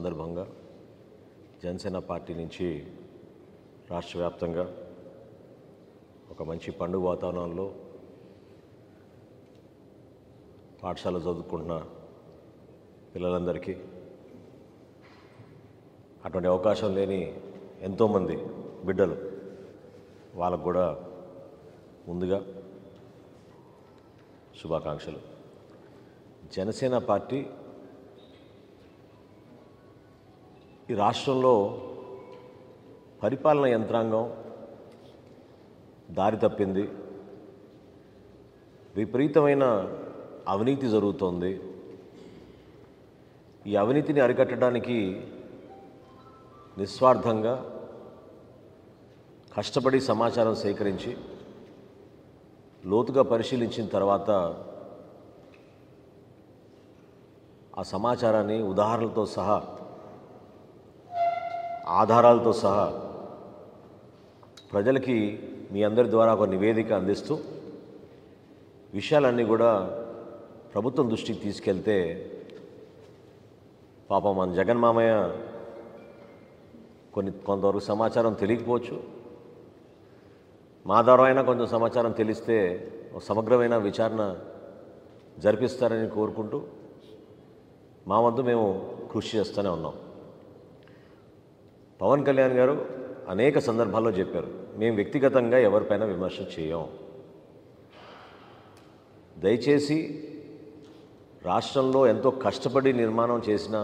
సందర్భంగా జనసేన పార్టీ నుంచి రాష్ట్ర వ్యాప్తంగా ఒక మంచి పండుగ వాతావరణంలో పాఠశాల చదువుకుంటున్న పిల్లలందరికీ అటువంటి అవకాశం లేని ఎంతోమంది బిడ్డలు వాళ్ళకు కూడా ముందుగా శుభాకాంక్షలు జనసేన పార్టీ ఈ రాష్ట్రంలో పరిపాలన యంత్రాంగం దారి తప్పింది విపరీతమైన అవినీతి జరుగుతోంది ఈ అవినీతిని అరికట్టడానికి నిస్వార్థంగా కష్టపడి సమాచారం సేకరించి లోతుగా పరిశీలించిన తర్వాత ఆ సమాచారాన్ని ఉదాహరణలతో సహా ఆధారాలతో సహా ప్రజలకి మీ అందరి ద్వారా ఒక నివేదిక అందిస్తూ విషయాలన్నీ కూడా ప్రభుత్వం దృష్టికి తీసుకెళ్తే పాపం మన జగన్ మామయ్య కొన్ని కొంతవరకు సమాచారం తెలియకపోవచ్చు మా ద్వారా అయినా కొంచెం సమాచారం తెలిస్తే ఒక సమగ్రమైన విచారణ జరిపిస్తారని కోరుకుంటూ మా వంతు మేము కృషి చేస్తూనే ఉన్నాం పవన్ కళ్యాణ్ గారు అనేక సందర్భాల్లో చెప్పారు మేము వ్యక్తిగతంగా ఎవరిపైన విమర్శ చేయం దయచేసి రాష్ట్రంలో ఎంతో కష్టపడి నిర్మాణం చేసిన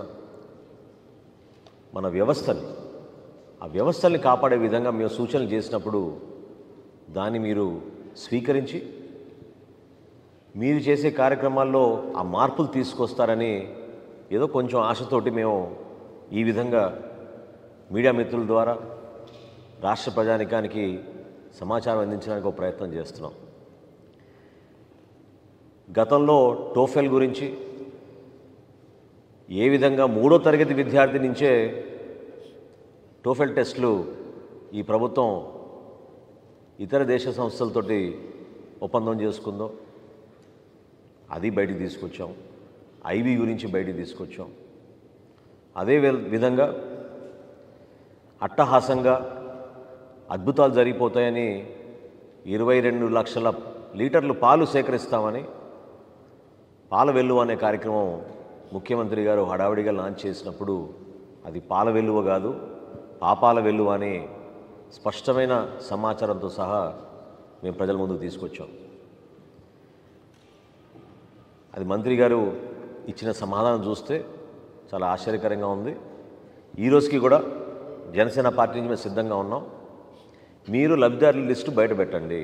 మన వ్యవస్థని ఆ వ్యవస్థల్ని కాపాడే విధంగా మేము సూచనలు చేసినప్పుడు దాన్ని మీరు స్వీకరించి మీరు చేసే కార్యక్రమాల్లో ఆ మార్పులు తీసుకొస్తారని ఏదో కొంచెం ఆశతోటి మేము ఈ విధంగా మీడియా మిత్రుల ద్వారా రాష్ట్ర ప్రజానికానికి సమాచారం అందించడానికి ఒక ప్రయత్నం చేస్తున్నాం గతంలో టోఫెల్ గురించి ఏ విధంగా మూడో తరగతి విద్యార్థి నుంచే టోఫెల్ టెస్టులు ఈ ప్రభుత్వం ఇతర దేశ సంస్థలతోటి ఒప్పందం చేసుకుందో అది బయటికి తీసుకొచ్చాం ఐబీ గురించి బయటికి తీసుకొచ్చాం అదే వి- విధంగా అట్టహాసంగా అద్భుతాలు జరిగిపోతాయని ఇరవై రెండు లక్షల లీటర్లు పాలు సేకరిస్తామని పాల వెల్లువ అనే కార్యక్రమం ముఖ్యమంత్రి గారు హడావిడిగా లాంచ్ చేసినప్పుడు అది పాల వెల్లువ కాదు పాపాల వెల్లువ అని స్పష్టమైన సమాచారంతో సహా మేము ప్రజల ముందుకు తీసుకొచ్చాం అది మంత్రి గారు ఇచ్చిన సమాధానం చూస్తే చాలా ఆశ్చర్యకరంగా ఉంది ఈ రోజుకి కూడా జనసేన పార్టీ నుంచి మేము సిద్ధంగా ఉన్నాం మీరు లబ్ధిదారుల లిస్టు బయట పెట్టండి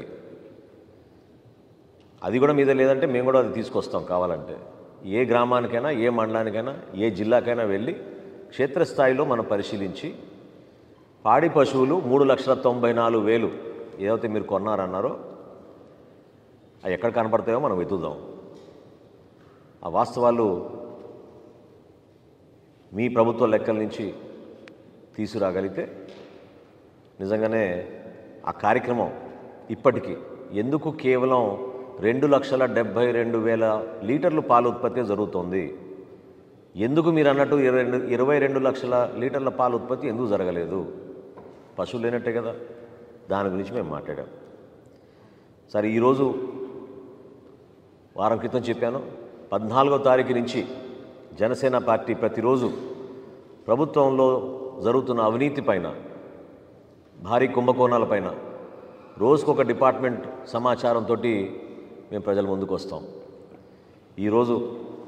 అది కూడా మీద లేదంటే మేము కూడా అది తీసుకొస్తాం కావాలంటే ఏ గ్రామానికైనా ఏ మండలానికైనా ఏ జిల్లాకైనా వెళ్ళి క్షేత్రస్థాయిలో మనం పరిశీలించి పాడి పశువులు మూడు లక్షల తొంభై నాలుగు వేలు ఏదైతే మీరు కొన్నారన్నారో అవి ఎక్కడ కనపడతాయో మనం వెతుకుదాం ఆ వాస్తవాలు మీ ప్రభుత్వ లెక్కల నుంచి తీసుకురాగలిగితే నిజంగానే ఆ కార్యక్రమం ఇప్పటికీ ఎందుకు కేవలం రెండు లక్షల డెబ్భై రెండు వేల లీటర్లు పాలు ఉత్పత్తి జరుగుతోంది ఎందుకు మీరు అన్నట్టు ఇరవై రెండు ఇరవై రెండు లక్షల లీటర్ల పాలు ఉత్పత్తి ఎందుకు జరగలేదు పశువులు లేనట్టే కదా దాని గురించి మేము మాట్లాడాం సరే ఈరోజు వారం క్రితం చెప్పాను పద్నాలుగో తారీఖు నుంచి జనసేన పార్టీ ప్రతిరోజు ప్రభుత్వంలో జరుగుతున్న అవినీతి పైన భారీ కుంభకోణాలపైన రోజుకొక డిపార్ట్మెంట్ సమాచారంతో మేము ప్రజల ముందుకు వస్తాం ఈరోజు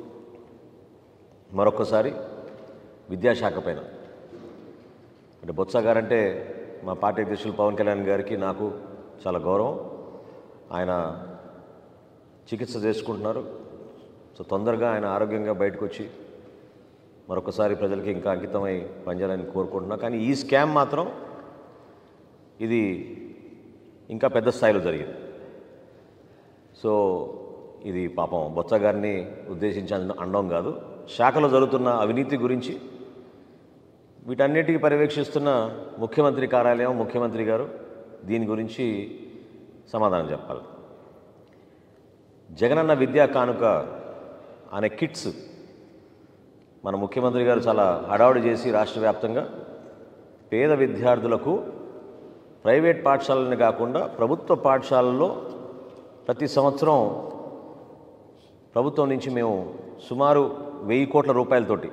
మరొకసారి విద్యాశాఖ పైన అంటే బొత్స గారంటే మా పార్టీ అధ్యక్షులు పవన్ కళ్యాణ్ గారికి నాకు చాలా గౌరవం ఆయన చికిత్స చేసుకుంటున్నారు సో తొందరగా ఆయన ఆరోగ్యంగా బయటకు వచ్చి మరొకసారి ప్రజలకి ఇంకా అంకితమై పనిచేయాలని కోరుకుంటున్నా కానీ ఈ స్కామ్ మాత్రం ఇది ఇంకా పెద్ద స్థాయిలో జరిగింది సో ఇది పాపం బొత్స గారిని ఉద్దేశించి అన- అనడం కాదు శాఖలో జరుగుతున్న అవినీతి గురించి వీటన్నిటికీ పర్యవేక్షిస్తున్న ముఖ్యమంత్రి కార్యాలయం ముఖ్యమంత్రి గారు దీని గురించి సమాధానం చెప్పాలి జగనన్న విద్యా కానుక అనే కిట్స్ మన ముఖ్యమంత్రి గారు చాలా హడావుడి చేసి రాష్ట్ర వ్యాప్తంగా పేద విద్యార్థులకు ప్రైవేట్ పాఠశాలని కాకుండా ప్రభుత్వ పాఠశాలల్లో ప్రతి సంవత్సరం ప్రభుత్వం నుంచి మేము సుమారు వెయ్యి కోట్ల రూపాయలతోటి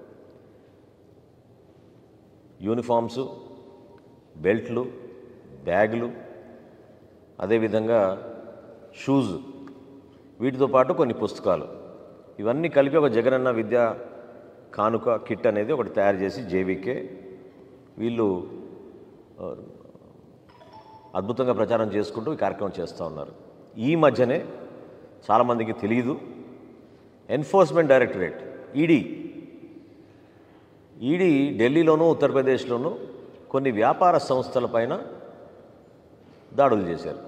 యూనిఫామ్స్ బెల్ట్లు బ్యాగులు అదేవిధంగా షూస్ వీటితో పాటు కొన్ని పుస్తకాలు ఇవన్నీ కలిపి ఒక జగనన్న విద్యా కానుక కిట్ అనేది ఒకటి తయారు చేసి జేవికే వీళ్ళు ఆ, అద్భుతంగా ప్రచారం చేసుకుంటూ ఈ కార్యక్రమం చేస్తూ ఉన్నారు ఈ మధ్యనే చాలామందికి తెలియదు ఎన్ఫోర్స్మెంట్ డైరెక్టరేట్ ఈడీ ఈడీ ఢిల్లీలోనూ ఉత్తరప్రదేశ్లోనూ కొన్ని వ్యాపార సంస్థలపైన దాడులు చేశారు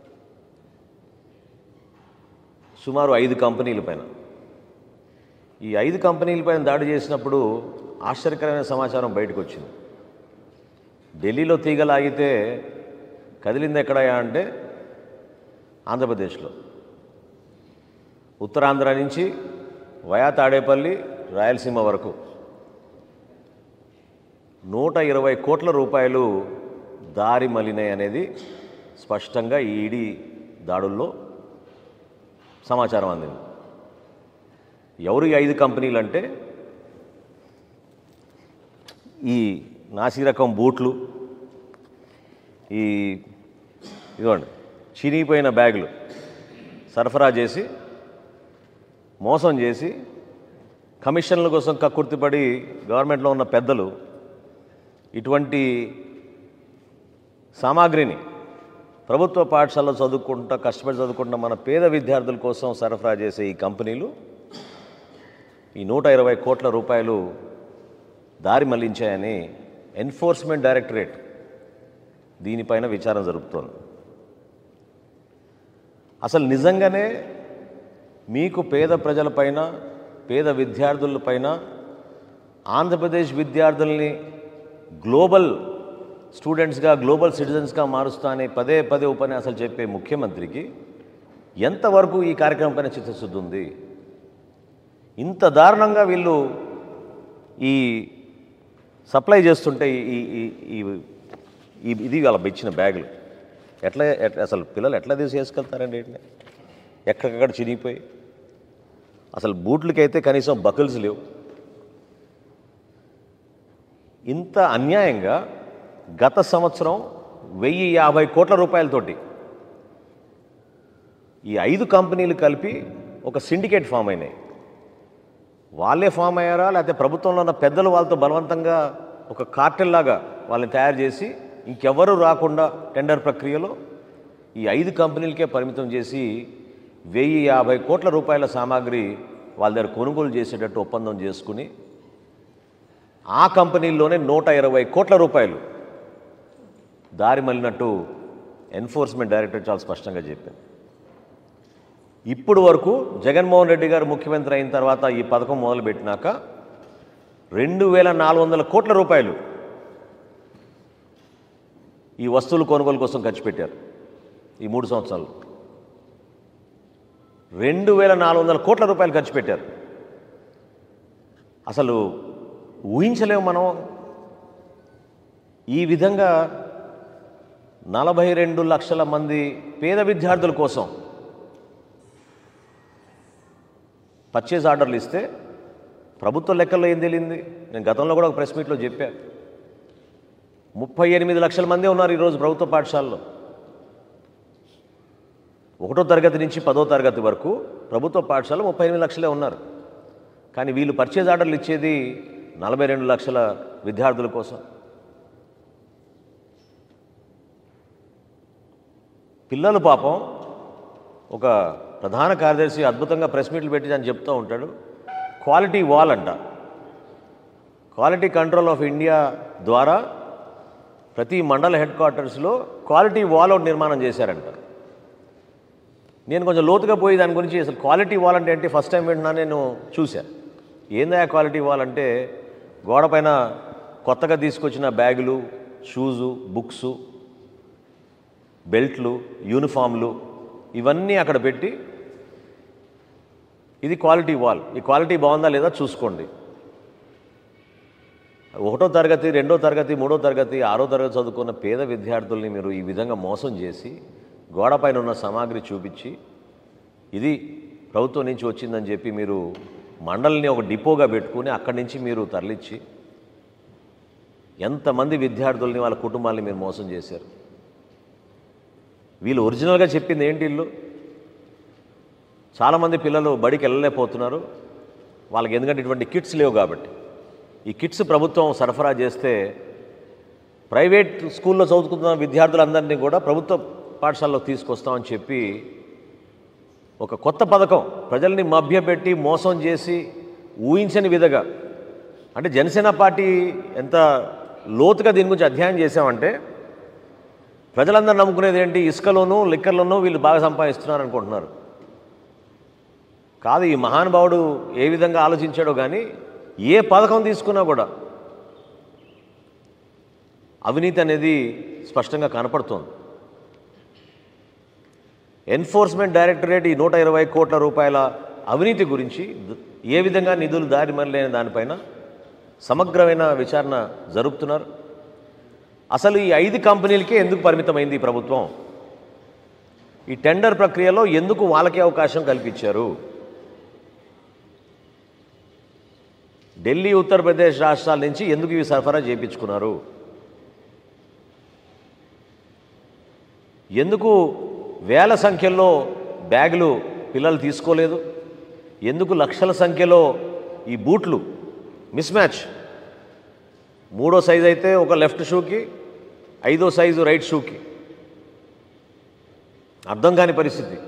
సుమారు ఐదు కంపెనీల పైన ఈ ఐదు కంపెనీలపైన దాడి చేసినప్పుడు ఆశ్చర్యకరమైన సమాచారం బయటకు వచ్చింది ఢిల్లీలో తీగలాగితే కదిలింది ఎక్కడయా అంటే ఆంధ్రప్రదేశ్లో ఉత్తరాంధ్ర నుంచి వయా తాడేపల్లి రాయలసీమ వరకు నూట ఇరవై కోట్ల రూపాయలు దారి మలినాయి అనేది స్పష్టంగా ఈ ఈడీ దాడుల్లో సమాచారం అందింది ఎవరు ఈ ఐదు కంపెనీలు అంటే ఈ నాసి రకం బూట్లు ఈ ఇదిగోండి చినిగిపోయిన బ్యాగులు సరఫరా చేసి మోసం చేసి కమిషన్ల కోసం కక్కుర్తిపడి గవర్నమెంట్లో ఉన్న పెద్దలు ఇటువంటి సామాగ్రిని ప్రభుత్వ పాఠశాలలో చదువుకుంటా కష్టపడి చదువుకుంటున్న మన పేద విద్యార్థుల కోసం సరఫరా చేసే ఈ కంపెనీలు ఈ నూట ఇరవై కోట్ల రూపాయలు దారి మళ్లించాయని ఎన్ఫోర్స్మెంట్ డైరెక్టరేట్ దీనిపైన విచారణ జరుపుతోంది అసలు నిజంగానే మీకు పేద ప్రజలపైన పేద విద్యార్థులపైన ఆంధ్రప్రదేశ్ విద్యార్థుల్ని గ్లోబల్ స్టూడెంట్స్గా గ్లోబల్ సిటిజన్స్గా మారుస్తా అనే పదే పదే ఉపన్యాసాలు చెప్పే ముఖ్యమంత్రికి ఎంతవరకు ఈ కార్యక్రమం పైన చిత్తశుద్ధి ఉంది ఇంత దారుణంగా వీళ్ళు ఈ సప్లై చేస్తుంటే ఈ ఈ- ఈ ఈ ఇది వాళ్ళ ఇచ్చిన బ్యాగులు ఎట్లా ఎట్లా అసలు పిల్లలు ఎట్లా తీసి వేసుకెళ్తారండి వీటిని ఎక్కడికక్కడ చినిగిపోయి అసలు బూట్లకైతే కనీసం బకిల్స్ లేవు ఇంత అన్యాయంగా గత సంవత్సరం వెయ్యి యాభై కోట్ల రూపాయలతోటి ఈ ఐదు కంపెనీలు కలిపి ఒక సిండికేట్ ఫామ్ అయినాయి వాళ్ళే ఫామ్ అయ్యారా లేకపోతే ప్రభుత్వంలో ఉన్న పెద్దలు వాళ్ళతో బలవంతంగా ఒక కార్టెల్ లాగా వాళ్ళని తయారు చేసి ఇంకెవరు రాకుండా టెండర్ ప్రక్రియలో ఈ ఐదు కంపెనీలకే పరిమితం చేసి వెయ్యి యాభై కోట్ల రూపాయల సామాగ్రి వాళ్ళ దగ్గర కొనుగోలు చేసేటట్టు ఒప్పందం చేసుకుని ఆ కంపెనీల్లోనే నూట ఇరవై కోట్ల రూపాయలు దారి మళ్ళినట్టు ఎన్ఫోర్స్మెంట్ డైరెక్టరేట్ చాలా స్పష్టంగా చెప్పింది ఇప్పుడు వరకు జగన్మోహన్ రెడ్డి గారు ముఖ్యమంత్రి అయిన తర్వాత ఈ పథకం మొదలుపెట్టినాక రెండు వేల నాలుగు వందల కోట్ల రూపాయలు ఈ వస్తువుల కొనుగోలు కోసం ఖర్చు పెట్టారు ఈ మూడు సంవత్సరాలు రెండు వేల నాలుగు వందల కోట్ల రూపాయలు ఖర్చు పెట్టారు అసలు ఊహించలేము మనం ఈ విధంగా నలభై రెండు లక్షల మంది పేద విద్యార్థుల కోసం పర్చేజ్ ఆర్డర్లు ఇస్తే ప్రభుత్వ లెక్కల్లో ఏం తెలియంది నేను గతంలో కూడా ఒక ప్రెస్ మీట్లో చెప్పా ముప్పై ఎనిమిది లక్షల మంది ఉన్నారు ఈరోజు ప్రభుత్వ పాఠశాలలో ఒకటో తరగతి నుంచి పదో తరగతి వరకు ప్రభుత్వ పాఠశాల ముప్పై ఎనిమిది లక్షలే ఉన్నారు కానీ వీళ్ళు పర్చేజ్ ఆర్డర్లు ఇచ్చేది నలభై రెండు లక్షల విద్యార్థుల కోసం పిల్లలు పాపం ఒక ప్రధాన కార్యదర్శి అద్భుతంగా ప్రెస్ మీట్లు పెట్టి అని చెప్తూ ఉంటాడు క్వాలిటీ వాల్ అంట క్వాలిటీ కంట్రోల్ ఆఫ్ ఇండియా ద్వారా ప్రతి మండల హెడ్ క్వార్టర్స్లో క్వాలిటీ వాల్ ఒకటి నిర్మాణం చేశారంట నేను కొంచెం లోతుగా పోయి దాని గురించి అసలు క్వాలిటీ వాల్ అంటే ఏంటి ఫస్ట్ టైం వింటున్నా నేను చూశాను ఏందా క్వాలిటీ వాల్ అంటే గోడ పైన కొత్తగా తీసుకొచ్చిన బ్యాగులు షూజు బుక్సు బెల్ట్లు యూనిఫామ్లు ఇవన్నీ అక్కడ పెట్టి ఇది క్వాలిటీ వాల్ ఈ క్వాలిటీ బాగుందా లేదా చూసుకోండి ఒకటో తరగతి రెండో తరగతి మూడో తరగతి ఆరో తరగతి చదువుకున్న పేద విద్యార్థుల్ని మీరు ఈ విధంగా మోసం చేసి గోడపైన ఉన్న సామాగ్రి చూపించి ఇది ప్రభుత్వం నుంచి వచ్చిందని చెప్పి మీరు మండలిని ఒక డిపోగా పెట్టుకుని అక్కడి నుంచి మీరు తరలించి ఎంతమంది విద్యార్థుల్ని వాళ్ళ కుటుంబాలని మీరు మోసం చేశారు వీళ్ళు ఒరిజినల్గా చెప్పింది ఏంటి వీళ్ళు చాలామంది పిల్లలు బడికి వెళ్ళలేకపోతున్నారు వాళ్ళకి ఎందుకంటే ఇటువంటి కిట్స్ లేవు కాబట్టి ఈ కిట్స్ ప్రభుత్వం సరఫరా చేస్తే ప్రైవేట్ స్కూల్లో చదువుకున్న విద్యార్థులందరినీ కూడా ప్రభుత్వ పాఠశాలలో తీసుకొస్తామని చెప్పి ఒక కొత్త పథకం ప్రజల్ని మభ్యపెట్టి మోసం చేసి ఊహించని విధంగా అంటే జనసేన పార్టీ ఎంత లోతుగా దీని గురించి అధ్యయనం చేశామంటే ప్రజలందరూ నమ్ముకునేది ఏంటి ఇసుకలోనూ లిక్కర్లోనూ వీళ్ళు బాగా సంపాదిస్తున్నారు అనుకుంటున్నారు కాదు ఈ మహానుభావుడు ఏ విధంగా ఆలోచించాడో కానీ ఏ పథకం తీసుకున్నా కూడా అవినీతి అనేది స్పష్టంగా కనపడుతోంది ఎన్ఫోర్స్మెంట్ డైరెక్టరేట్ ఈ నూట ఇరవై కోట్ల రూపాయల అవినీతి గురించి ద- ఏ విధంగా నిధులు దారి మరలేని దానిపైన సమగ్రమైన విచారణ జరుపుతున్నారు అసలు ఈ ఐదు కంపెనీలకే ఎందుకు పరిమితమైంది ఈ ప్రభుత్వం ఈ టెండర్ ప్రక్రియలో ఎందుకు వాళ్ళకే అవకాశం కల్పించారు ఢిల్లీ ఉత్తరప్రదేశ్ రాష్ట్రాల నుంచి ఎందుకు ఇవి సరఫరా చేయించుకున్నారు ఎందుకు వేల సంఖ్యలో బ్యాగులు పిల్లలు తీసుకోలేదు ఎందుకు లక్షల సంఖ్యలో ఈ బూట్లు మిస్ మ్యాచ్ మూడో సైజు అయితే ఒక లెఫ్ట్ షూకి ఐదో సైజు రైట్ షూకి అర్థం కాని పరిస్థితి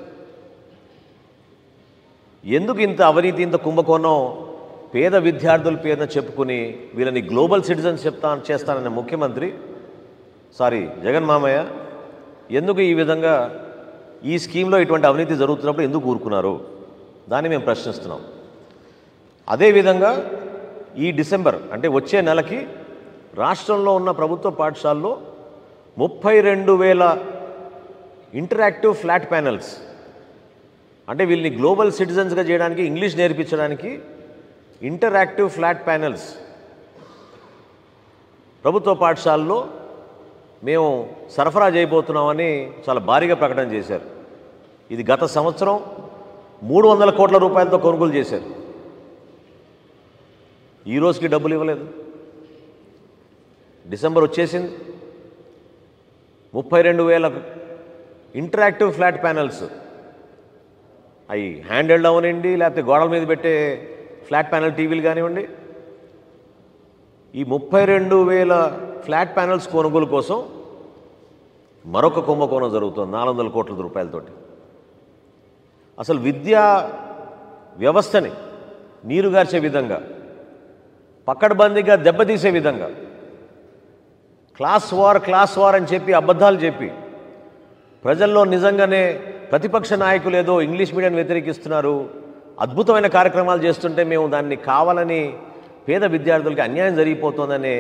ఎందుకు ఇంత అవినీతి ఇంత కుంభకోణం పేద విద్యార్థుల పేరున చెప్పుకుని వీళ్ళని గ్లోబల్ సిటిజన్స్ చెప్తా చేస్తానన్న ముఖ్యమంత్రి సారీ జగన్ మామయ్య ఎందుకు ఈ విధంగా ఈ స్కీమ్లో ఇటువంటి అవినీతి జరుగుతున్నప్పుడు ఎందుకు ఊరుకున్నారు దాన్ని మేము ప్రశ్నిస్తున్నాం అదేవిధంగా ఈ డిసెంబర్ అంటే వచ్చే నెలకి రాష్ట్రంలో ఉన్న ప్రభుత్వ పాఠశాలలో ముప్పై రెండు వేల ఇంటరాక్టివ్ ఫ్లాట్ ప్యానెల్స్ అంటే వీళ్ళని గ్లోబల్ సిటిజన్స్గా చేయడానికి ఇంగ్లీష్ నేర్పించడానికి ఇంటరాక్టివ్ ఫ్లాట్ ప్యానెల్స్ ప్రభుత్వ పాఠశాలలో మేము సరఫరా చేయబోతున్నామని చాలా భారీగా ప్రకటన చేశారు ఇది గత సంవత్సరం మూడు వందల కోట్ల రూపాయలతో కొనుగోలు చేశారు ఈ రోజుకి డబ్బులు ఇవ్వలేదు డిసెంబర్ వచ్చేసింది ముప్పై రెండు వేల ఇంటరాక్టివ్ ఫ్లాట్ ప్యానెల్స్ అవి హ్యాండ్ హెల్డ్ అవనండి లేకపోతే గోడల మీద పెట్టే ఫ్లాట్ ప్యానెల్ టీవీలు కానివ్వండి ఈ ముప్పై రెండు వేల ఫ్లాట్ ప్యానెల్స్ కొనుగోలు కోసం మరొక కుంభకోణం జరుగుతుంది నాలుగు వందల కోట్ల రూపాయలతోటి అసలు విద్యా వ్యవస్థని నీరుగార్చే విధంగా పక్కడబందీగా దెబ్బతీసే విధంగా క్లాస్ వార్ క్లాస్ వార్ అని చెప్పి అబద్ధాలు చెప్పి ప్రజల్లో నిజంగానే ప్రతిపక్ష నాయకులు ఏదో ఇంగ్లీష్ మీడియం వ్యతిరేకిస్తున్నారు అద్భుతమైన కార్యక్రమాలు చేస్తుంటే మేము దాన్ని కావాలని పేద విద్యార్థులకి అన్యాయం జరిగిపోతుందనే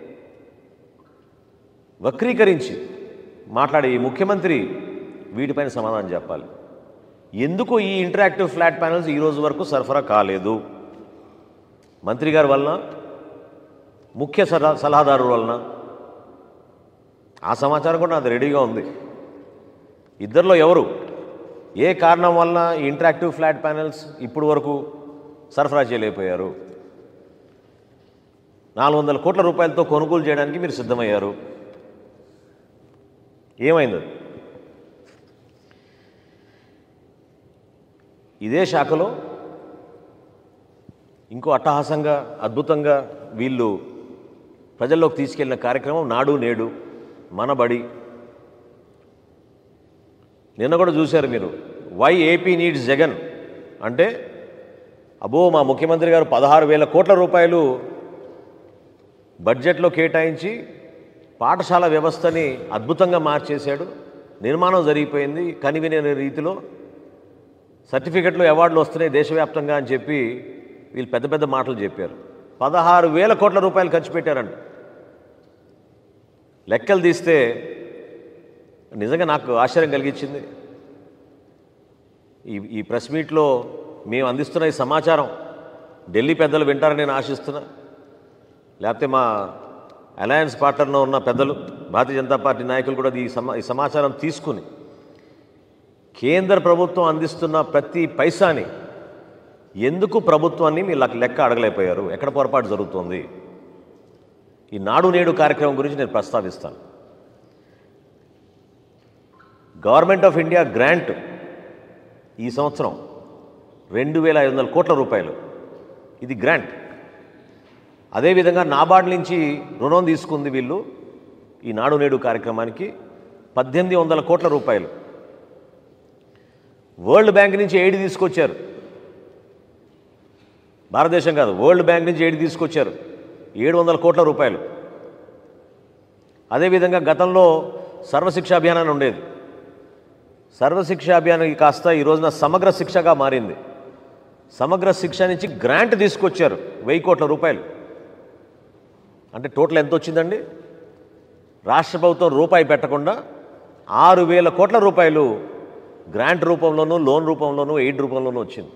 వక్రీకరించి మాట్లాడే ఈ ముఖ్యమంత్రి వీటిపైన సమాధానం చెప్పాలి ఎందుకు ఈ ఇంటరాక్టివ్ ఫ్లాట్ ప్యానల్స్ ఈ రోజు వరకు సరఫరా కాలేదు మంత్రి గారి వలన ముఖ్య సలహా సలహాదారు వలన ఆ సమాచారం కూడా నాది రెడీగా ఉంది ఇద్దరిలో ఎవరు ఏ కారణం వలన ఈ ఇంటరాక్టివ్ ఫ్లాట్ ప్యానెల్స్ ఇప్పుడు వరకు సరఫరా చేయలేకపోయారు నాలుగు వందల కోట్ల రూపాయలతో కొనుగోలు చేయడానికి మీరు సిద్ధమయ్యారు ఏమైంది అది? ఇదే శాఖలో ఇంకో అట్టహాసంగా అద్భుతంగా వీళ్ళు ప్రజల్లోకి తీసుకెళ్లిన కార్యక్రమం నాడు నేడు మనబడి నిన్న కూడా చూశారు మీరు వై ఏపీ నీడ్స్ జగన్ అంటే అబో మా ముఖ్యమంత్రి గారు పదహారు వేల కోట్ల రూపాయలు బడ్జెట్లో కేటాయించి పాఠశాల వ్యవస్థని అద్భుతంగా మార్చేశాడు నిర్మాణం జరిగిపోయింది కనివిన రీతిలో సర్టిఫికెట్లు అవార్డులు వస్తున్నాయి దేశవ్యాప్తంగా అని చెప్పి వీళ్ళు పెద్ద పెద్ద మాటలు చెప్పారు పదహారు వేల కోట్ల రూపాయలు ఖర్చు పెట్టారంట లెక్కలు తీస్తే నిజంగా నాకు ఆశ్చర్యం కలిగించింది ఈ ఈ ప్రెస్ మీట్లో మేము అందిస్తున్న ఈ సమాచారం ఢిల్లీ పెద్దలు వింటారని నేను ఆశిస్తున్నా లేకపోతే మా అలయన్స్ పార్ట్నర్లో ఉన్న పెద్దలు భారతీయ జనతా పార్టీ నాయకులు కూడా ఈ సమా ఈ సమాచారం తీసుకుని కేంద్ర ప్రభుత్వం అందిస్తున్న ప్రతి పైసాని ఎందుకు ప్రభుత్వాన్ని మీ లెక్క లెక్క అడగలేకపోయారు ఎక్కడ పొరపాటు జరుగుతోంది ఈ నాడు నేడు కార్యక్రమం గురించి నేను ప్రస్తావిస్తాను గవర్నమెంట్ ఆఫ్ ఇండియా గ్రాంట్ ఈ సంవత్సరం రెండు వేల ఐదు వందల కోట్ల రూపాయలు ఇది గ్రాంట్ అదేవిధంగా నాబార్డ్ నుంచి రుణం తీసుకుంది వీళ్ళు ఈ నాడు నేడు కార్యక్రమానికి పద్దెనిమిది వందల కోట్ల రూపాయలు వరల్డ్ బ్యాంక్ నుంచి ఎయిడ్ తీసుకొచ్చారు భారతదేశం కాదు వరల్డ్ బ్యాంక్ నుంచి ఎయిడ్ తీసుకొచ్చారు ఏడు వందల కోట్ల రూపాయలు అదేవిధంగా గతంలో సర్వశిక్ష అభియానాన్ని ఉండేది సర్వశిక్ష అభియానం కాస్త ఈ రోజున సమగ్ర శిక్షగా మారింది సమగ్ర శిక్ష నుంచి గ్రాంట్ తీసుకొచ్చారు వెయ్యి కోట్ల రూపాయలు అంటే టోటల్ ఎంత వచ్చిందండి రాష్ట్ర ప్రభుత్వం రూపాయి పెట్టకుండా ఆరు వేల కోట్ల రూపాయలు గ్రాంట్ రూపంలోనూ లోన్ రూపంలోనూ ఎయిడ్ రూపంలోనూ వచ్చింది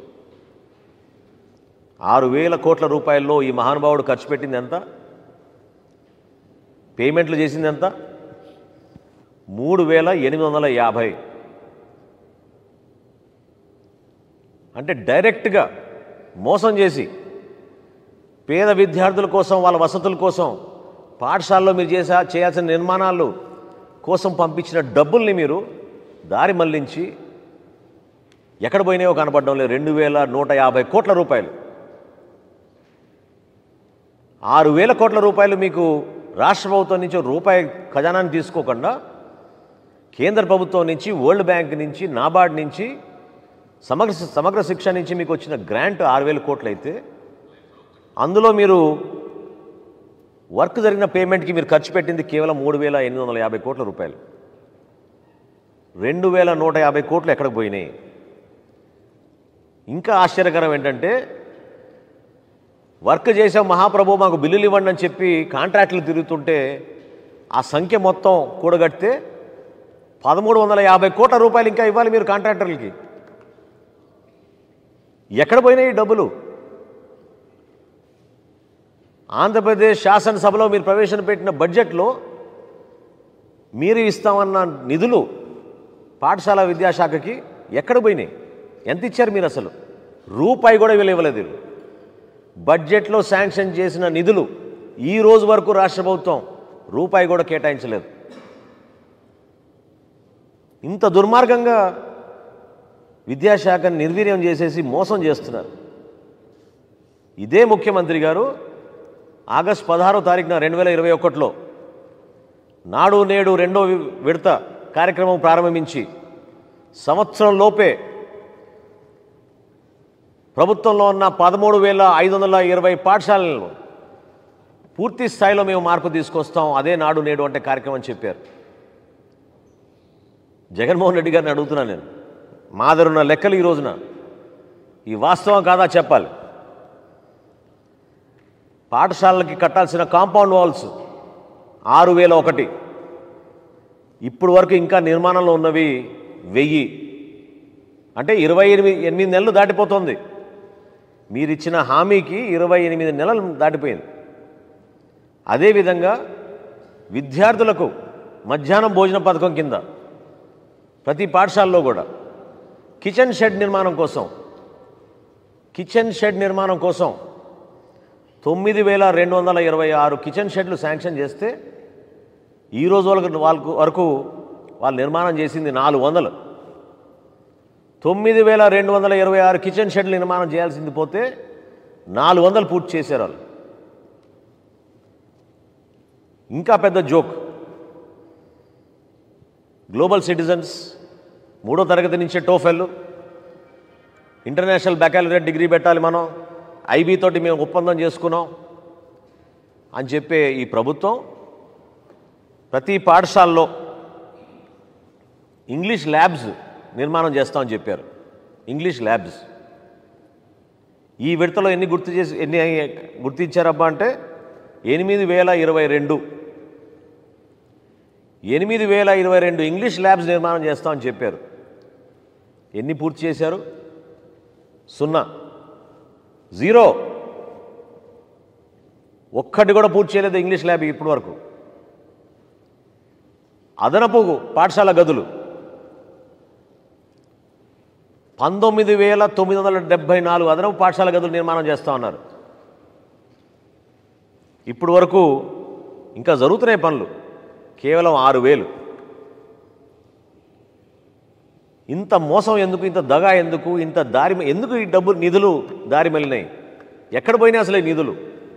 ఆరు వేల కోట్ల రూపాయల్లో ఈ మహానుభావుడు ఖర్చు పెట్టింది ఎంత పేమెంట్లు చేసింది ఎంత మూడు వేల ఎనిమిది వందల యాభై అంటే డైరెక్ట్గా మోసం చేసి పేద విద్యార్థుల కోసం వాళ్ళ వసతుల కోసం పాఠశాలలో మీరు చేసా చేయాల్సిన నిర్మాణాలు కోసం పంపించిన డబ్బుల్ని మీరు దారి మళ్లించి ఎక్కడ పోయినాయో కనపడడం లేదు రెండు వేల నూట యాభై కోట్ల రూపాయలు ఆరు వేల కోట్ల రూపాయలు మీకు రాష్ట్ర ప్రభుత్వం నుంచి రూపాయి ఖజానాన్ని తీసుకోకుండా కేంద్ర ప్రభుత్వం నుంచి వరల్డ్ బ్యాంక్ నుంచి నాబార్డ్ నుంచి సమగ్ర సమగ్ర శిక్ష నుంచి మీకు వచ్చిన గ్రాంట్ ఆరు వేల కోట్లు అయితే అందులో మీరు వర్క్ జరిగిన పేమెంట్కి మీరు ఖర్చు పెట్టింది కేవలం మూడు వేల ఎనిమిది వందల యాభై కోట్ల రూపాయలు రెండు వేల నూట యాభై కోట్లు ఎక్కడికి పోయినాయి ఇంకా ఆశ్చర్యకరం ఏంటంటే వర్క్ చేసే మహాప్రభు మాకు బిల్లులు ఇవ్వండి అని చెప్పి కాంట్రాక్టులు తిరుగుతుంటే ఆ సంఖ్య మొత్తం కూడగడితే పదమూడు వందల యాభై కోట్ల రూపాయలు ఇంకా ఇవ్వాలి మీరు కాంట్రాక్టర్లకి ఎక్కడ పోయినాయి ఈ డబ్బులు ఆంధ్రప్రదేశ్ శాసనసభలో మీరు ప్రవేశపెట్టిన బడ్జెట్లో మీరు ఇస్తామన్న నిధులు పాఠశాల విద్యాశాఖకి ఎక్కడ పోయినాయి ఎంత ఇచ్చారు మీరు అసలు రూపాయి కూడా వీళ్ళు ఇవ్వలేదు వీళ్ళు. బడ్జెట్లో శాంక్షన్ చేసిన నిధులు ఈ రోజు వరకు రాష్ట్ర ప్రభుత్వం రూపాయి కూడా కేటాయించలేదు ఇంత దుర్మార్గంగా విద్యాశాఖను నిర్వీర్యం చేసేసి మోసం చేస్తున్నారు ఇదే ముఖ్యమంత్రి గారు ఆగస్ట్ పదహారో తారీఖున రెండు వేల ఇరవై ఒకటిలో నాడు నేడు రెండో వి- విడత కార్యక్రమం ప్రారంభించి సంవత్సరం లోపే ప్రభుత్వంలో ఉన్న పదమూడు వేల ఐదు వందల ఇరవై పాఠశాలలను పూర్తి స్థాయిలో మేము మార్పు తీసుకొస్తాం అదే నాడు నేడు అంటే కార్యక్రమం అని చెప్పారు జగన్మోహన్ రెడ్డి గారిని అడుగుతున్నాను నేను మా దగ్గర ఉన్న లెక్కలు ఈ రోజున ఈ వాస్తవం కాదా చెప్పాలి పాఠశాలలకి కట్టాల్సిన కాంపౌండ్ వాల్స్ ఆరు వేల ఒకటి ఇప్పుడు వరకు ఇంకా నిర్మాణంలో ఉన్నవి వెయ్యి అంటే ఇరవై ఎనిమిది ఎనిమిది నెలలు దాటిపోతుంది మీరు ఇచ్చిన హామీకి ఇరవై ఎనిమిది నెలలు దాటిపోయింది అదేవిధంగా విద్యార్థులకు మధ్యాహ్నం భోజన పథకం కింద ప్రతి పాఠశాలలో కూడా కిచెన్ షెడ్ నిర్మాణం కోసం కిచెన్ షెడ్ నిర్మాణం కోసం తొమ్మిది వేల రెండు వందల ఇరవై ఆరు కిచెన్ షెడ్లు శాంక్షన్ చేస్తే ఈ రోజు వరకు వాళ్ళకు వరకు వాళ్ళు నిర్మాణం చేసింది నాలుగు వందలు తొమ్మిది వేల రెండు వందల ఇరవై ఆరు కిచెన్ షెడ్లు నిర్మాణం చేయాల్సింది పోతే నాలుగు వందలు పూర్తి చేశారు వాళ్ళు ఇంకా పెద్ద జోక్ గ్లోబల్ సిటిజన్స్ మూడో తరగతి నుంచే టోఫెల్ ఇంటర్నేషనల్ బ్యాకాలరేట్ డిగ్రీ పెట్టాలి మనం ఐబీ తోటి మేము ఒప్పందం చేసుకున్నాం అని చెప్పే ఈ ప్రభుత్వం ప్రతి పాఠశాలలో ఇంగ్లీష్ ల్యాబ్స్ నిర్మాణం చేస్తామని చెప్పారు ఇంగ్లీష్ ల్యాబ్స్ ఈ విడతలో ఎన్ని గుర్తు చేసి ఎన్ని గుర్తించారబ్బా అంటే ఎనిమిది వేల ఇరవై రెండు ఎనిమిది వేల ఇరవై రెండు ఇంగ్లీష్ ల్యాబ్స్ నిర్మాణం చేస్తామని చెప్పారు ఎన్ని పూర్తి చేశారు సున్నా జీరో ఒక్కటి కూడా పూర్తి చేయలేదు ఇంగ్లీష్ ల్యాబ్ ఇప్పటి వరకు అదనపు పాఠశాల గదులు పంతొమ్మిది వేల తొమ్మిది వందల డెబ్బై నాలుగు అదనపు పాఠశాల గదులు నిర్మాణం చేస్తా ఉన్నారు ఇప్పుడు వరకు ఇంకా జరుగుతున్నాయి పనులు కేవలం ఆరు వేలు ఇంత మోసం ఎందుకు ఇంత దగా ఎందుకు ఇంత దారి ఎందుకు ఈ డబ్బు నిధులు దారి మళ్ళినాయి ఎక్కడ పోయినాయి అసలు ఈ నిధులు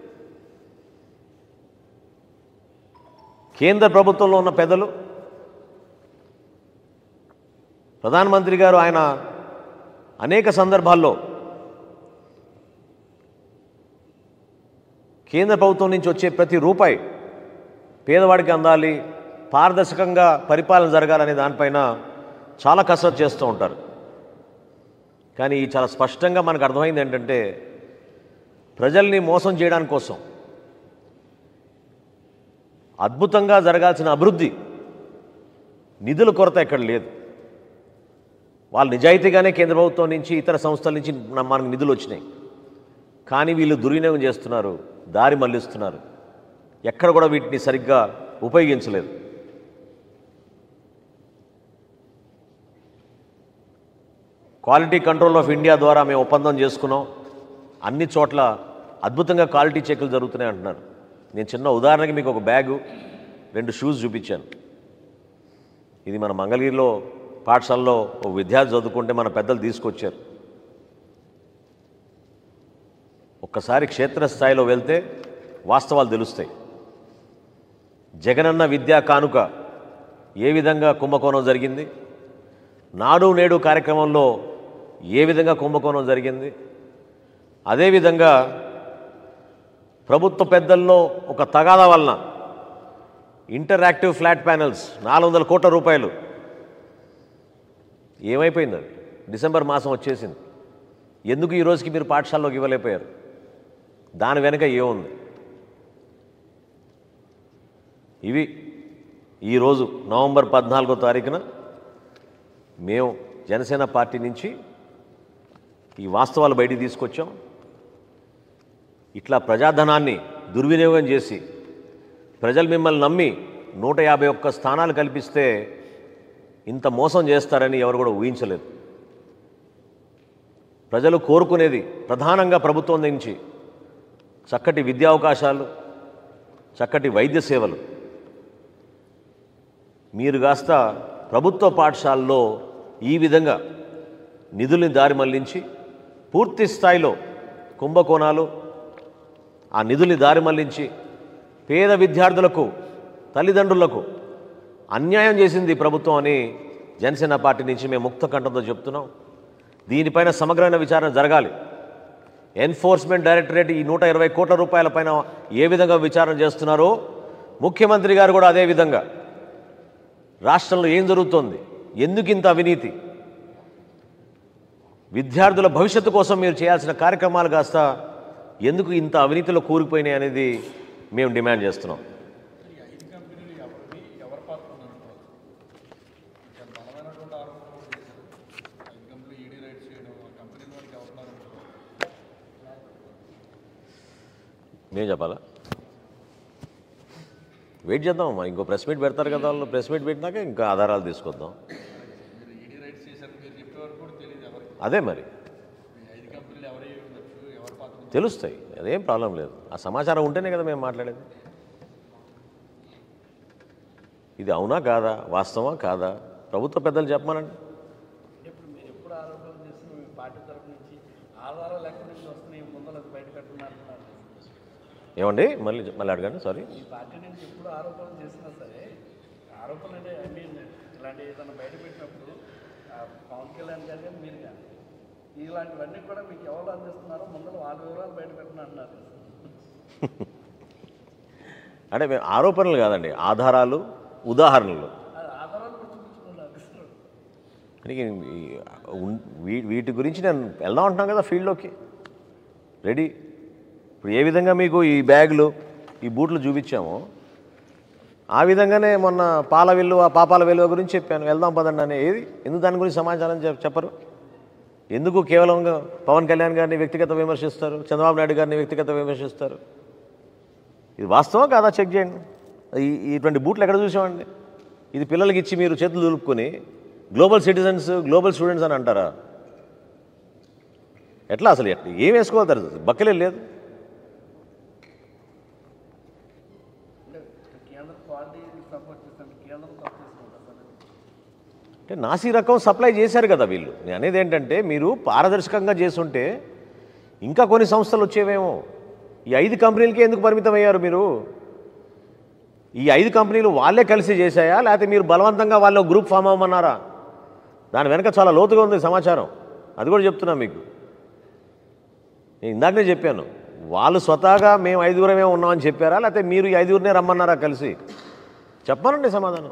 కేంద్ర ప్రభుత్వంలో ఉన్న పెద్దలు ప్రధానమంత్రి గారు ఆయన అనేక సందర్భాల్లో కేంద్ర ప్రభుత్వం నుంచి వచ్చే ప్రతి రూపాయి పేదవాడికి అందాలి పారదర్శకంగా పరిపాలన జరగాలనే దానిపైన చాలా కసరత్తు చేస్తూ ఉంటారు కానీ ఈ చాలా స్పష్టంగా మనకు అర్థమైంది ఏంటంటే ప్రజల్ని మోసం చేయడానికి కోసం అద్భుతంగా జరగాల్సిన అభివృద్ధి నిధుల కొరత ఎక్కడ లేదు వాళ్ళు నిజాయితీగానే కేంద్ర ప్రభుత్వం నుంచి ఇతర సంస్థల నుంచి మన- మనకు నిధులు వచ్చినాయి కానీ వీళ్ళు దుర్వినియోగం చేస్తున్నారు దారి మళ్లిస్తున్నారు ఎక్కడ కూడా వీటిని సరిగ్గా ఉపయోగించలేదు క్వాలిటీ కంట్రోల్ ఆఫ్ ఇండియా ద్వారా మేము ఒప్పందం చేసుకున్నాం అన్ని చోట్ల అద్భుతంగా క్వాలిటీ చెక్లు జరుగుతున్నాయి అంటున్నారు నేను చిన్న ఉదాహరణకి మీకు ఒక బ్యాగు రెండు షూస్ చూపించాను ఇది మన మంగళగిరిలో పాఠశాలలో ఒక విద్యార్థి చదువుకుంటే మన పెద్దలు తీసుకొచ్చారు ఒక్కసారి క్షేత్రస్థాయిలో వెళ్తే వాస్తవాలు తెలుస్తాయి జగనన్న విద్యా కానుక ఏ విధంగా కుంభకోణం జరిగింది నాడు నేడు కార్యక్రమంలో ఏ విధంగా కుంభకోణం జరిగింది అదేవిధంగా ప్రభుత్వ పెద్దల్లో ఒక తగాదా వలన ఇంటరాక్టివ్ ఫ్లాట్ ప్యానెల్స్ నాలుగు వందల కోట్ల రూపాయలు ఏమైపోయింది అది డిసెంబర్ మాసం వచ్చేసింది ఎందుకు ఈ రోజుకి మీరు పాఠశాలలోకి ఇవ్వలేకపోయారు దాని వెనుక ఏముంది ఇవి ఈరోజు నవంబర్ పద్నాలుగో తారీఖున మేము జనసేన పార్టీ నుంచి ఈ వాస్తవాలు బయటికి తీసుకొచ్చాం ఇట్లా ప్రజాధనాన్ని దుర్వినియోగం చేసి ప్రజలు మిమ్మల్ని నమ్మి నూట యాభై ఒక్క స్థానాలు కల్పిస్తే ఇంత మోసం చేస్తారని ఎవరు కూడా ఊహించలేదు ప్రజలు కోరుకునేది ప్రధానంగా ప్రభుత్వం నుంచి చక్కటి విద్యా అవకాశాలు చక్కటి వైద్య సేవలు మీరు కాస్త ప్రభుత్వ పాఠశాలలో ఈ విధంగా నిధుల్ని దారి మళ్లించి పూర్తి స్థాయిలో కుంభకోణాలు ఆ నిధుల్ని దారి మళ్లించి పేద విద్యార్థులకు తల్లిదండ్రులకు అన్యాయం చేసింది ఈ ప్రభుత్వం అని జనసేన పార్టీ నుంచి మేము ముక్త కంఠంతో చెప్తున్నాం దీనిపైన సమగ్రమైన విచారణ జరగాలి ఎన్ఫోర్స్మెంట్ డైరెక్టరేట్ ఈ నూట ఇరవై కోట్ల రూపాయల పైన ఏ విధంగా విచారణ చేస్తున్నారో ముఖ్యమంత్రి గారు కూడా అదే విధంగా రాష్ట్రంలో ఏం జరుగుతోంది ఎందుకు ఇంత అవినీతి విద్యార్థుల భవిష్యత్తు కోసం మీరు చేయాల్సిన కార్యక్రమాలు కాస్త ఎందుకు ఇంత అవినీతిలో కూరుకుపోయినాయి అనేది మేము డిమాండ్ చేస్తున్నాం నేను చెప్పాలా వెయిట్ చేద్దాం అమ్మా ఇంకో ప్రెస్ మీట్ పెడతారు కదా వాళ్ళు ప్రెస్ మీట్ పెట్టినాక ఇంకా ఆధారాలు తీసుకొద్దాం అదే మరి తెలుస్తాయి అదేం ప్రాబ్లం లేదు ఆ సమాచారం ఉంటేనే కదా మేము మాట్లాడేది ఇది అవునా కాదా వాస్తవా కాదా ప్రభుత్వ పెద్దలు చెప్పమనండి ఇప్పుడు మీరు ఎప్పుడు ఆరోపణలు చేసిన మీ పార్టీ తరపు నుంచి ఆధారాలు ఎక్కడి నుంచి వస్తున్నాయి ముందర అది బయట పెట్టున్నారు ఏమండి మళ్ళీ మళ్ళీ అడగండి సారీ మీ పార్టీ నుంచి ఎప్పుడు ఆరోపణలు చేసినా సరే ఆరోపణలు అంటే ఐ మీన్ ఇలాంటి ఏదైనా బయట పెట్టినప్పుడు ఆ పవన్ కళ్యాణ్ గారు కానీ మీరు కానీ ఇలాంటివన్నీ కూడా మీకు ఎవరు అందిస్తున్నారో ముందర వాళ్ళ వివరాలు బయట పెట్టిన అంటున్నారు అంటే మేము ఆరోపణలు కాదండి ఆధారాలు ఉదాహరణలు అది ఆధారాలు కూడా చూపించుకున్నారు అంటే ఈ- ఉన్- వీ- వీటి గురించి నేను వెళ్దాం అంటున్నాను కదా ఫీల్డ్లోకి రెడీ ఇప్పుడు ఏ విధంగా మీకు ఈ బ్యాగులు ఈ బూట్లు చూపించామో ఆ విధంగానే మొన్న పాల విలువ పాపాల విలువ గురించి చెప్పాను వెళ్దాం పదండి అని ఏది ఎందుకు దాని గురించి సమాచారం చెప్- చెప్పరు ఎందుకు కేవలంగా పవన్ కళ్యాణ్ గారిని వ్యక్తిగత విమర్శిస్తారు చంద్రబాబు నాయుడు గారిని వ్యక్తిగత విమర్శిస్తారు ఇది వాస్తవం కాదా చెక్ చేయండి ఈ ఇటువంటి బూట్లు ఎక్కడ చూసామండి ఇది పిల్లలకి ఇచ్చి మీరు చేతులు దులుపుకొని గ్లోబల్ సిటిజన్స్ గ్లోబల్ స్టూడెంట్స్ అని అంటారా ఎట్లా అసలు ఎట్లా ఏం వేసుకోగలుగుతారు బక్కలే లేదు అంటే కేంద్ర క్వాలిటీ సపోర్ట్ చేస్తాను కేంద్రం తప్పు చేసుకుంటారు సార్ అంటే నాసి రకం సప్లై చేశారు కదా వీళ్ళు నేను అనేది ఏంటంటే మీరు పారదర్శకంగా చేస్తుంటే ఇంకా కొన్ని సంస్థలు వచ్చేవేమో ఈ ఐదు కంపెనీలకే ఎందుకు పరిమితం అయ్యారు మీరు ఈ ఐదు కంపెనీలు వాళ్ళే కలిసి చేశాయా లేకపోతే మీరు బలవంతంగా వాళ్ళు గ్రూప్ ఫామ్ అవ్వమన్నారా దాని వెనక చాలా లోతుగా ఉంది సమాచారం అది కూడా చెప్తున్నా మీకు నేను ఇందాకనే చెప్పాను వాళ్ళు స్వతహాగా మేము ఐదుగురమే ఉన్నామని చెప్పారా లేకపోతే మీరు ఈ ఐదుగురినే రమ్మన్నారా కలిసి చెప్పానండి సమాధానం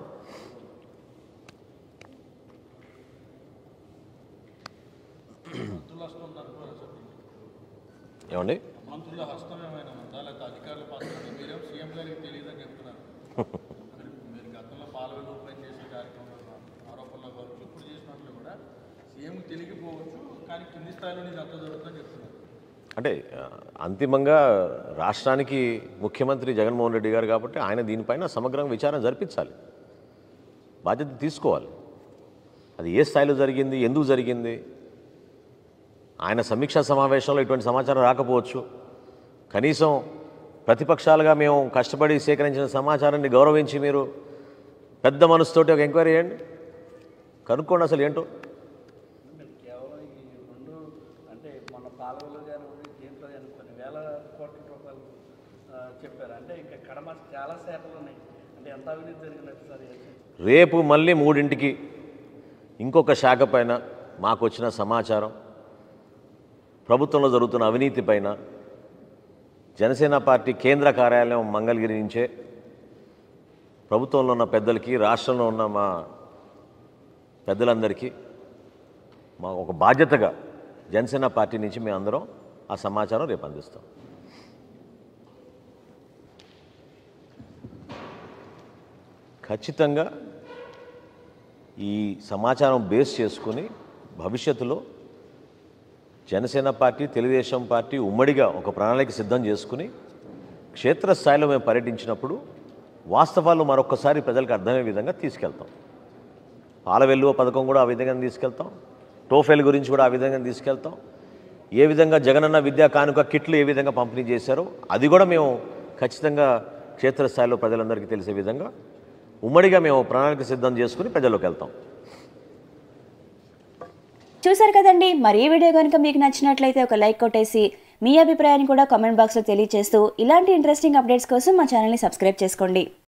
ఏమండి మంత్రుల హస్తం ఏమైనా ఉందా లేకపోతే అధికారుల పాత్ర ఉందా? మీరేం సీఎం గారికి తెలియదని చెప్తున్నారు మరి మీరు గతంలో పాలవెలు ఓపెన్ చేసే కార్యక్రమంలో ఆరోపణల వరకు ఇప్పుడు చేసినట్లు కూడా సీఎం తెలియకపోవచ్చు కానీ కింది స్థాయిలో ఇది అంత జరుగుతుందని చెప్తున్నారు అంటే ఆ, అంతిమంగా రాష్ట్రానికి ముఖ్యమంత్రి జగన్మోహన్ రెడ్డి గారు కాబట్టి ఆయన దీనిపైన సమగ్రంగా విచారణ జరిపించాలి బాధ్యత తీసుకోవాలి అది ఏ స్థాయిలో జరిగింది ఎందుకు జరిగింది ఆయన సమీక్షా సమావేశంలో ఇటువంటి సమాచారం రాకపోవచ్చు కనీసం ప్రతిపక్షాలుగా మేము కష్టపడి సేకరించిన సమాచారాన్ని గౌరవించి మీరు పెద్ద మనసుతోటి ఒక ఎంక్వైరీ చేయండి కనుక్కోండి అసలు ఏంటో మీరు కేవలం ఈ రెండు అంటే మన పాలవలు కానివ్వండి దీంట్లో కానీ కొన్ని వేల కోట్ల రూపాయలు ఆ, చెప్పారు అంటే ఇంకా కడమ చాలా శాఖలు ఉన్నాయి అంటే ఎంత అవినీతి జరిగినట్టు సార్ ఏంటి? రేపు మళ్ళీ మూడింటికి ఇంకొక శాఖ పైన మాకు వచ్చిన సమాచారం ప్రభుత్వంలో జరుగుతున్న అవినీతి పైన జనసేన పార్టీ కేంద్ర కార్యాలయం మంగళగిరి నుంచే ప్రభుత్వంలో ఉన్న పెద్దలకి రాష్ట్రంలో ఉన్న మా పెద్దలందరికీ మా ఒక బాధ్యతగా జనసేన పార్టీ నుంచి మేము అందరం ఆ సమాచారం రేపు అందిస్తాం ఖచ్చితంగా ఈ సమాచారం బేస్ చేసుకుని భవిష్యత్తులో జనసేన పార్టీ తెలుగుదేశం పార్టీ ఉమ్మడిగా ఒక ప్రణాళిక సిద్ధం చేసుకుని క్షేత్రస్థాయిలో మేము పర్యటించినప్పుడు వాస్తవాలు మరొకసారి ప్రజలకు అర్థమయ్యే విధంగా తీసుకెళ్తాం పాలవెల్లువ పథకం కూడా ఆ విధంగా తీసుకెళ్తాం టోఫెల్ గురించి కూడా ఆ విధంగా తీసుకెళ్తాం ఏ విధంగా జగనన్న విద్యా కానుక కిట్లు ఏ విధంగా పంపిణీ చేశారో అది కూడా మేము ఖచ్చితంగా క్షేత్రస్థాయిలో ప్రజలందరికీ తెలిసే విధంగా ఉమ్మడిగా మేము ప్రణాళిక సిద్ధం చేసుకుని ప్రజల్లోకి వెళ్తాం చూసారు కదండి మరి ఈ వీడియో కనుక మీకు నచ్చినట్లయితే ఒక లైక్ కొట్టేసి మీ అభిప్రాయాన్ని కూడా కామెంట్ బాక్స్లో తెలియజేస్తూ ఇలాంటి ఇంట్రెస్టింగ్ అప్డేట్స్ కోసం మా ఛానల్ని సబ్స్క్రైబ్ చేసుకోండి